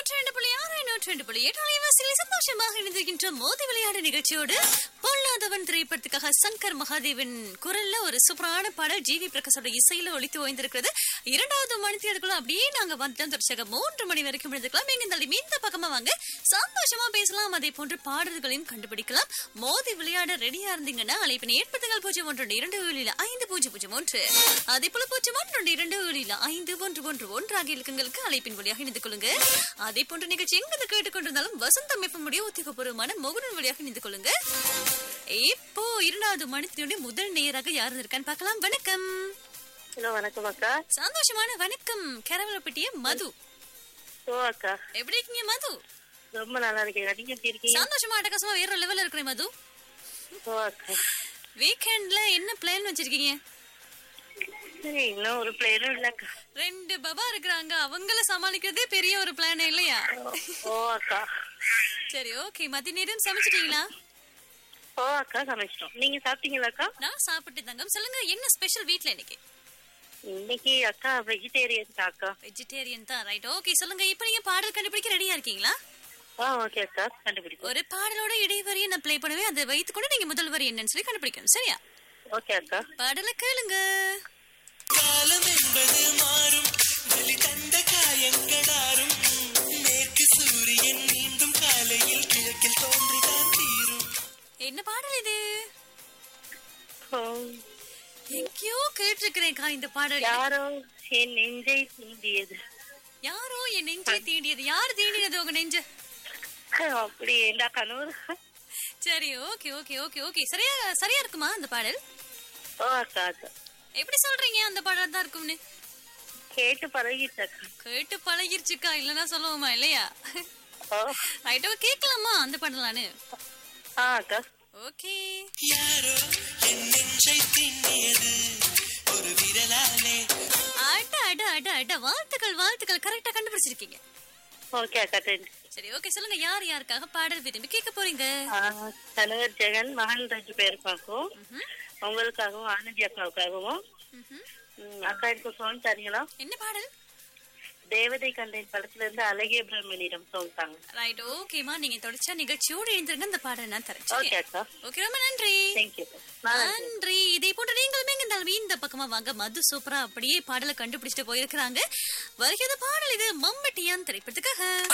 நூற்றி ரெண்டு புள்ளி ஆறு நூற்றி ரெண்டு புள்ளி எட்டு அலைவாசியில் சந்தோஷமாக இணைந்திருக்கின்ற மோதி விளையாடு நிகழ்ச்சியோடு பொல்லாதவன் திரைப்படத்துக்காக சங்கர் மகாதேவன் குரல்ல ஒரு சூப்பரான பாடல் ஜிவி பிரகாஷோட இசையில ஒழித்து ஓய்ந்திருக்கிறது இரண்டாவது மணி தேர்தலுக்குள்ள அப்படியே நாங்க வந்துட்டோம் தொடர்ச்சியாக மூன்று மணி வரைக்கும் இருந்துக்கலாம் எங்க இந்த இந்த பக்கமா வாங்க சந்தோஷமா பேசலாம் அதே போன்று பாடல்களையும் கண்டுபிடிக்கலாம் மோதி விளையாட ரெடியா இருந்தீங்கன்னா அழைப்பினை ஏற்படுத்துங்கள் பூஜ்ஜியம் ஒன்று ரெண்டு இரண்டு ஏழில் ஐந்து பூஜ்ஜியம் பூஜ்ஜியம் ஒன்று அதே போல பூஜ்ஜியம் ஒன்று ரெண்டு இரண்டு ஏழில் ஐந்து ஒன்று ஒன்று ஒன்று ஆகிய இலக்கங்களுக்கு அழைப்பின் வழியாக இணைந்து கொள்ளுங்க அதே போன்ற நிகழ்ச்சி எங்க கேட்டுக்கொண்டிருந்தாலும் வசந்தம் எஃப்எம்முடைய உத்தியோகபூர்வமான முகநூல் வழியாக இணைந்து கொள்ளுங்க இப்போ இரண்டாவது மணித்தினுடைய முதல் நேராக யார் இருக்கான்னு பார்க்கலாம் வணக்கம் ஹலோ வணக்கம் அக்கா சந்தோஷமான வணக்கம் கேரவலப்பட்டிய மது ஓ அக்கா எப்படி இருக்கீங்க மது ரொம்ப நல்லா இருக்கீங்க நீங்க எப்படி இருக்கீங்க சந்தோஷமா அட்டகாசமா வேற லெவல்ல இருக்கிறேன் மது ஓ அக்கா வீக்கெண்ட்ல என்ன பிளான் வச்சிருக்கீங்க சரி இன்னும் ஒரு பிளேயரும் இல்லக்கா ரெண்டு பபா இருக்கிறாங்க அவங்கள சமாளிக்கிறதே பெரிய ஒரு பிளான் இல்லையா ஓ அக்கா சரி ஓகே மதிய நேரம் சமைச்சிட்டீங்களா ஓ அக்கா சமைச்சிட்டோம் நீங்க சாப்பிட்டீங்களாக்கா நான் சாப்பிட்டு தங்கம் சொல்லுங்க என்ன ஸ்பெஷல் வீட்ல இன்னைக்கு இன்னைக்கு அக்கா வெஜிடேரியன் அக்கா வெஜிடேரியன் தான் ரைட் ஓகே சொல்லுங்க இப்போ நீங்க பாடல் கண்டுபிடிக்க ரெடியா இருக்கீங்களா ஆ ஓகே அக்கா கண்டுபிடிக்கும் ஒரு பாடலோட இடைவரியை நான் ப்ளே பண்ணுவேன் அதை வைத்துக்கொண்டு நீங்க முதல் வரி என்னன்னு சொல்லி கண்டுபிடிக்கணும் சரியா ஓகே அக்கா பாடலை கேளுங்க காலம் என்பது மாறும் வலி தந்த காயங்களாரும் மேற்கு சூரியன் மீண்டும் காலையில் கிழக்கில் தோன்றிதான் தீரும் என்ன பாடல் இது ஓ, எங்கேயோ கேட்டிருக்கிறேன்க்கா இந்த பாடல் யாரோ என் நெஞ்சை தீண்டியது யாரோ என் நெஞ்சை தீண்டியது யார் தீண்டினது உங்க நெஞ்ச அப்படி என்ன கனவு சரி ஓகே ஓகே ஓகே ஓகே சரியா சரியா இருக்குமா அந்த பாடல் ஓ அக்கா அக்கா எப்படி சொல்றீங்க அந்த பாடல் தான் இருக்கும்னு கேட்டு பழகிட்டு அக்கா கேட்டு பழகிருச்சுக்கா இல்லைன்னா சொல்லுவோமா இல்லையா ஓ ரைட்டோ கேட்கலாமா அந்த பாடலான்னு ஆ அக்கா ஓகே யாரோ என் நெஞ்சை திண்ணியது ஒரு விரலாலே அட அட அட அட வாழ்த்துக்கள் வாழ்த்துக்கள் கரெக்டா கண்டுபிடிச்சிருக்கீங்க ஓகே அக்கா தேங்க்ஸ் சரி ஓகே சொல்லுங்க யார் யாருக்காக பாடல் விரும்பி கேட்க போறீங்க ஆஹ் தலைவர் ஜெகன் மகன் ரெண்டு பேருக்காகவும் உங்களுக்காகவும் ஆனந்தி அக்காவுக்காகவும் ம்ஹும். ம், அக்கா எனக்கு சோன் தரீங்களா என்ன பாடல் தேவதை கண்டேன் படத்துல இருந்து அழகிய பிரம்மனிடம் சோன் தாங்க ரைட் ஓகேமா நீங்க தொடர்ச்சா நிகழ்ச்சியோடு எழுந்திருங்க அந்த பாடல் நான் தரேன் ஓகே சரியா? அக்கா ஓகே ரொம்ப நன்றி தேங்க்யூ நன்றி இதே போன்று நீங்களுமே இருந்தாலும் இந்த பக்கமா வாங்க மது சூப்பரா அப்படியே பாடலை கண்டுபிடிச்சிட்டு போயிருக்கிறாங்க வருகிறது பாடல் இது மம்பட்டியான் திரைப்படத்துக்காக